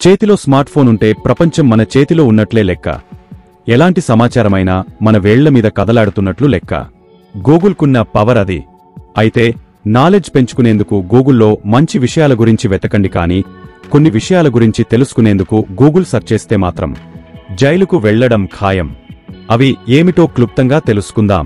చేతిలో smart phone ఉంటే ప్రపంచం మన చేతిలో ఉన్నట్లే లెక్క ఎలాంటి సమాచారమైనా మన వేళ్ల మీద కదలాడుతున్నట్లు లెక్క గూగుల్కున్న పవర్ అది అయితే నాలెడ్జ్ పెంచుకునేందుకు గూగుల్లో మంచి విషయాల గురించి వెతకండి కానీ కొన్ని విషయాల గురించి తెలుసుకునేందుకు గూగుల్ సెర్చ్ చేస్తే మాత్రం జైలుకు వెళ్లడం ఖాయం అవి ఏమిటో క్లుప్తంగా తెలుసుకుందాం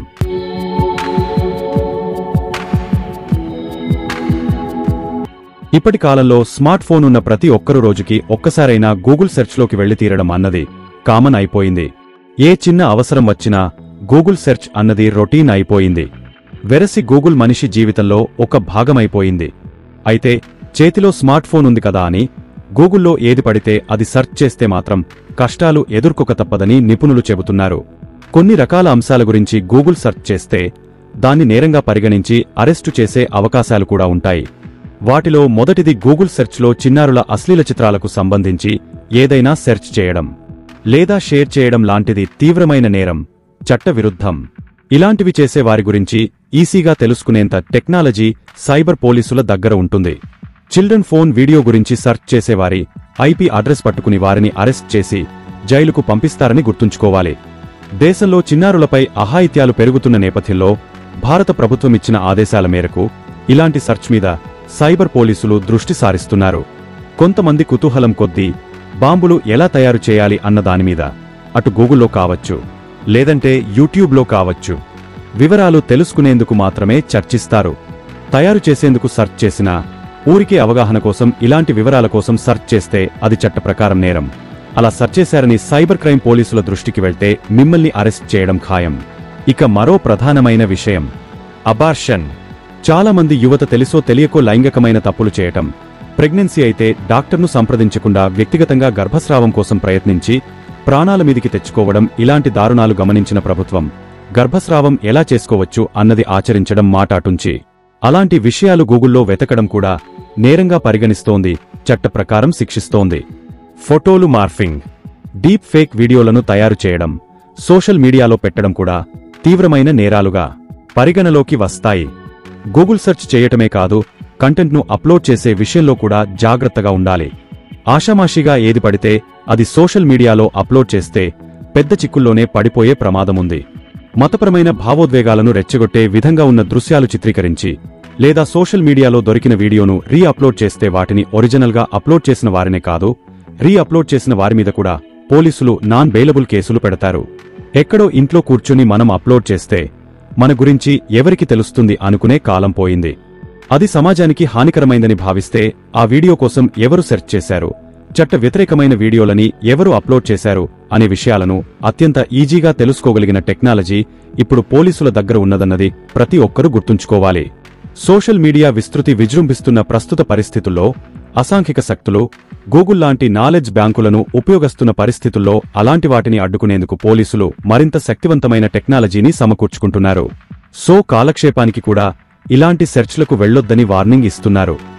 ఇప్పటి కాలంలో స్మార్ట్ ఫోన్ ఉన్న ప్రతి ఒక్కరు రోజుకి ఒక్కసారైనా గూగుల్ సెర్చ్లోకి వెళ్లి తీరడం అన్నది కామన్ అయిపోయింది ఏ చిన్న అవసరం వచ్చినా గూగుల్ సెర్చ్ అన్నది రొటీన్ అయిపోయింది వెరసి గూగుల్ మనిషి జీవితంలో ఒక భాగమైపోయింది అయితే చేతిలో స్మార్ట్ ఫోన్ ఉంది కదా అని గూగుల్లో ఏది పడితే అది సెర్చ్ చేస్తే మాత్రం కష్టాలు ఎదుర్కొక తప్పదని నిపుణులు చెబుతున్నారు కొన్ని రకాల అంశాల గురించి గూగుల్ సెర్చ్ చేస్తే దాన్ని నేరంగా పరిగణించి అరెస్టు చేసే అవకాశాలు కూడా ఉంటాయి వాటిలో మొదటిది గూగుల్ సెర్చ్లో చిన్నారుల అశ్లీల చిత్రాలకు సంబంధించి ఏదైనా సెర్చ్ చేయడం లేదా షేర్ చేయడం లాంటిది తీవ్రమైన నేరం చట్టవిరుద్ధం ఇలాంటివి చేసే వారి గురించి ఈసీగా తెలుసుకునేంత టెక్నాలజీ సైబర్ పోలీసుల దగ్గర ఉంటుంది చిల్డ్రన్ ఫోన్ వీడియో గురించి సెర్చ్ చేసేవారి ఐపీ అడ్రస్ పట్టుకుని వారిని అరెస్ట్ చేసి జైలుకు పంపిస్తారని గుర్తుంచుకోవాలి దేశంలో చిన్నారులపై అహాయిత్యాలు పెరుగుతున్న నేపథ్యంలో భారత ప్రభుత్వం ఇచ్చిన ఆదేశాల మేరకు ఇలాంటి సెర్చ్ మీద సైబర్ పోలీసులు దృష్టి సారిస్తున్నారు కొంతమంది కుతూహలం కొద్దీ బాంబులు ఎలా తయారు చేయాలి అన్న దానిమీద అటు గూగుల్లో కావచ్చు లేదంటే యూట్యూబ్లో కావచ్చు వివరాలు తెలుసుకునేందుకు మాత్రమే చర్చిస్తారు తయారు చేసేందుకు సెర్చ్ చేసినా ఊరికే అవగాహన కోసం ఇలాంటి వివరాల కోసం సెర్చ్ చేస్తే అది చట్ట ప్రకారం నేరం అలా సెర్చ్ చేశారని సైబర్ క్రైమ్ పోలీసుల దృష్టికి వెళ్తే మిమ్మల్ని అరెస్ట్ చేయడం ఖాయం ఇక మరో ప్రధానమైన విషయం అబార్షన్ చాలా మంది యువత తెలుసో తెలియకో లైంగికమైన తప్పులు చేయటం ప్రెగ్నెన్సీ అయితే డాక్టర్ను సంప్రదించకుండా వ్యక్తిగతంగా గర్భస్రావం కోసం ప్రయత్నించి ప్రాణాల మీదికి తెచ్చుకోవడం ఇలాంటి దారుణాలు గమనించిన ప్రభుత్వం గర్భస్రావం ఎలా చేసుకోవచ్చు అన్నది ఆచరించడం మాటాటుంచి అలాంటి విషయాలు గూగుల్లో వెతకడం కూడా నేరంగా పరిగణిస్తోంది చట్ట ప్రకారం శిక్షిస్తోంది ఫోటోలు మార్ఫింగ్ డీప్ ఫేక్ వీడియోలను తయారు చేయడం సోషల్ మీడియాలో పెట్టడం కూడా తీవ్రమైన నేరాలుగా పరిగణలోకి వస్తాయి గూగుల్ సెర్చ్ చేయటమే కాదు కంటెంట్ను అప్లోడ్ చేసే విషయంలో కూడా జాగ్రత్తగా ఉండాలి ఆషామాషిగా ఏది పడితే అది సోషల్ మీడియాలో అప్లోడ్ చేస్తే పెద్ద చిక్కుల్లోనే పడిపోయే ప్రమాదముంది మతపరమైన భావోద్వేగాలను రెచ్చగొట్టే విధంగా ఉన్న దృశ్యాలు చిత్రీకరించి లేదా సోషల్ మీడియాలో దొరికిన వీడియోను రీ అప్లోడ్ చేస్తే వాటిని ఒరిజినల్గా అప్లోడ్ చేసిన వారినే కాదు రీ అప్లోడ్ చేసిన వారి మీద కూడా పోలీసులు నాన్ బెయిలబుల్ కేసులు పెడతారు ఎక్కడో ఇంట్లో కూర్చుని మనం అప్లోడ్ చేస్తే మన గురించి ఎవరికి తెలుస్తుంది అనుకునే కాలం పోయింది అది సమాజానికి హానికరమైందని భావిస్తే ఆ వీడియో కోసం ఎవరు సెర్చ్ చేశారు చట్ట వ్యతిరేకమైన వీడియోలని ఎవరు అప్లోడ్ చేశారు అనే విషయాలను అత్యంత ఈజీగా తెలుసుకోగలిగిన టెక్నాలజీ ఇప్పుడు పోలీసుల దగ్గర ఉన్నదన్నది ప్రతి ఒక్కరూ గుర్తుంచుకోవాలి సోషల్ మీడియా విస్తృతి విజృంభిస్తున్న ప్రస్తుత పరిస్థితుల్లో అసాంఘిక శక్తులు గూగుల్ లాంటి నాలెడ్జ్ బ్యాంకులను ఉపయోగిస్తున్న పరిస్థితుల్లో అలాంటి వాటిని అడ్డుకునేందుకు పోలీసులు మరింత శక్తివంతమైన టెక్నాలజీని సమకూర్చుకుంటున్నారు సో కాలక్షేపానికి కూడా ఇలాంటి సెర్చ్లకు వెళ్లొద్దని వార్నింగ్ ఇస్తున్నారు